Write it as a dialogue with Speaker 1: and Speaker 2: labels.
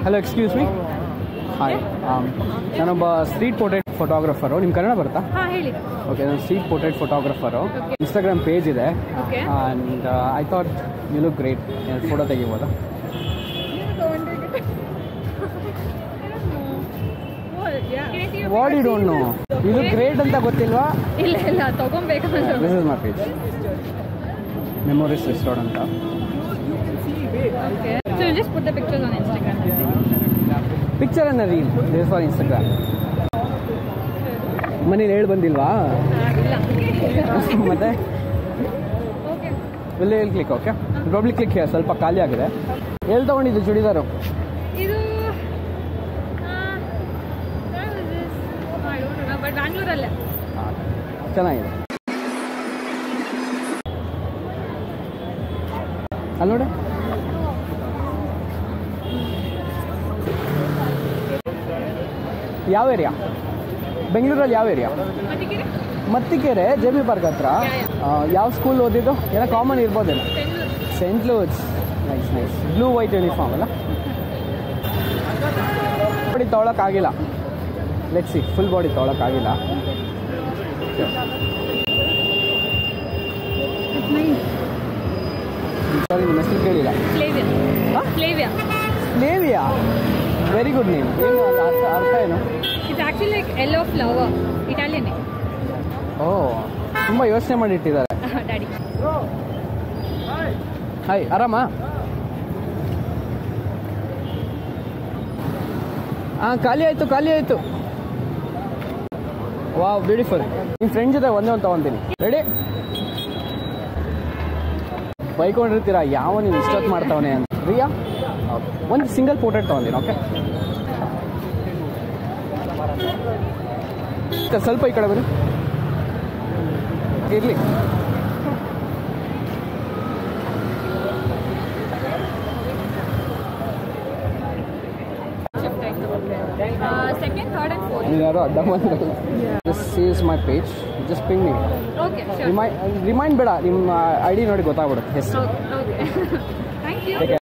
Speaker 1: Hello excuse me hi ನಾನೊಬ್ಬ street portrait photographer ನಿಮ್ಮ ಕನ್ನಡ ಬರುತ್ತಾ
Speaker 2: ಹಾಂ ಹೇಳಿ
Speaker 1: ಓಕೆ ನಾನು street portrait photographer
Speaker 2: Okay.
Speaker 1: Instagram page ಇದೆ
Speaker 2: Okay.
Speaker 1: And I thought you look great photo ತೆಗಿಬೋದಾ ವಾಟ್ ಯು ಡೋಂಟ್ ನೋ ಇದು ಗ್ರೇಟ್ ಅಂತ ಗೊತ್ತಿಲ್ವಾ
Speaker 2: ಇಲ್ಲ ಇಲ್ಲ ತಗೊಂಬೇಕಂತ
Speaker 1: this is my page memories restored ಅಂತ
Speaker 2: okay so just put the pictures on Instagram
Speaker 1: picture ಅನ್ನ ರೀಲ್ ದಿಸ್ ಫಾರ್ ಇನ್ಸ್ಟಾಗ್ರಾಮ್ ಮನೇಲಿ ಹೇಳಿ ಬಂದಿಲ್ವಾ
Speaker 2: ಇಲ್ಲ
Speaker 1: ಮತ್ತೆ
Speaker 2: ಓಕೆ
Speaker 1: ಇಲ್ಲೇ ಎಲ್ಲಿ click okay probably click here ಸ್ವಲ್ಪ ಖಾಲಿ ಆಗಿದೆ ಎಲ್ಲಿ ತೊಗೊಂಡಿದ್ದು ಚೂಡಿದಾರು
Speaker 2: ಇದು ಬಟ್ ಬ್ಯಾಂಗ್ಳೂರಲ್ಲೇ
Speaker 1: ಚೆನ್ನಾಗಿದೆ ಅಲ್ಲಿ ನೋಡಿ ಯಾವ ಏರಿಯಾ ಬೆಂಗಳೂರಲ್ಲಿ ಯಾವ ಏರಿಯಾ
Speaker 2: ಅದಕ್ಕೆ
Speaker 1: ಮತ್ತಿಕೆರೆ ಜೆ ಬಿ ಪಾರ್ಕ್ ಹತ್ರ ಆ, ಯಾವ ಸ್ಕೂಲ್ ಓದಿದ್ದು ಏನೋ ಕಾಮನ್ ಇರ್ಬೋದೇನೋ ಸೆಂಟ್ ಲೂಸ್ nice nice blue white uniform ಅಲ್ಲ ಬಾಡಿ ತೊಗೊಳಕ್ಕಾಗಿಲ್ಲ ಲೆಟ್ಸಿ ಫುಲ್ ಬಾಡಿ ತೊಗೊಳಕ್ಕಾಗಿಲ್ಲ ಸಾರಿ ನಿಮ್ಮ ಹೆಸರು ಕೇಳಿಲ್ಲ
Speaker 2: ಫ್ಲೇವಿಯಾ
Speaker 1: ಹಾ?
Speaker 2: ಫ್ಲೇವಿಯಾ
Speaker 1: ಲೇವಿಯಾ ವೆರಿ ಗುಡ್ ನೇಮ್ ಏನು ಅದ್ರ ಅರ್ಥ ಅರ್ಥ ಏನು
Speaker 2: it's actually like yellow flower Italian
Speaker 1: ಓ ತುಂಬ ಯೋಚನೆ ಮಾಡಿಟ್ಟಿದ್ದಾರೆ
Speaker 2: ಡ್ಯಾಡಿ
Speaker 1: ಹಾಯ್ ಆರಾಮಾ ಹಾಂ ಖಾಲಿ ಆಯಿತು ಖಾಲಿ ಆಯಿತು ವಾವ್ ಬ್ಯೂಟಿಫುಲ್ ನಿಮ್ಮ ಫ್ರೆಂಡ್ ಜೊತೆ ಒಂದೇ ಒಂದು ತೊಗೊತೀನಿ ರೆಡಿ ಬೈಕೊಂಡಿರ್ತೀರಾ ಯಾವ ನೀವು ಇಷ್ಟೊತ್ತು ಮಾಡ್ತಾವನೆ ಅಂತ ರಿಯಾ ಒಂದು ಸಿಂಗಲ್ ಪೋರ್ಟ್ರೇಟ್ ತೊಗೊಂತೀನಿ ಓಕೆ ಸ್ವಲ್ಪ ಈ ಕಡೆ ಬನ್ನಿ ಇರಲಿ
Speaker 2: ಸೆಕೆಂಡ್ ಥರ್ಡ್ ಆ್ಯಂಡ್ ಫೋರ್ತ್
Speaker 1: ನೀವ್ಯಾರೋ ಅಡ್ಡ ಬಂದ್ರಲ್ಲ this is my page just ping me
Speaker 2: okay sure
Speaker 1: remind remind ಬೇಡ ನಿಮ್ಮ ಐ ಡಿ ನೋಡಿ ಗೊತ್ತಾಗ್ಬಿಡುತ್ತೆ ಹೆಸರು
Speaker 2: okay okay thank you
Speaker 1: Take care.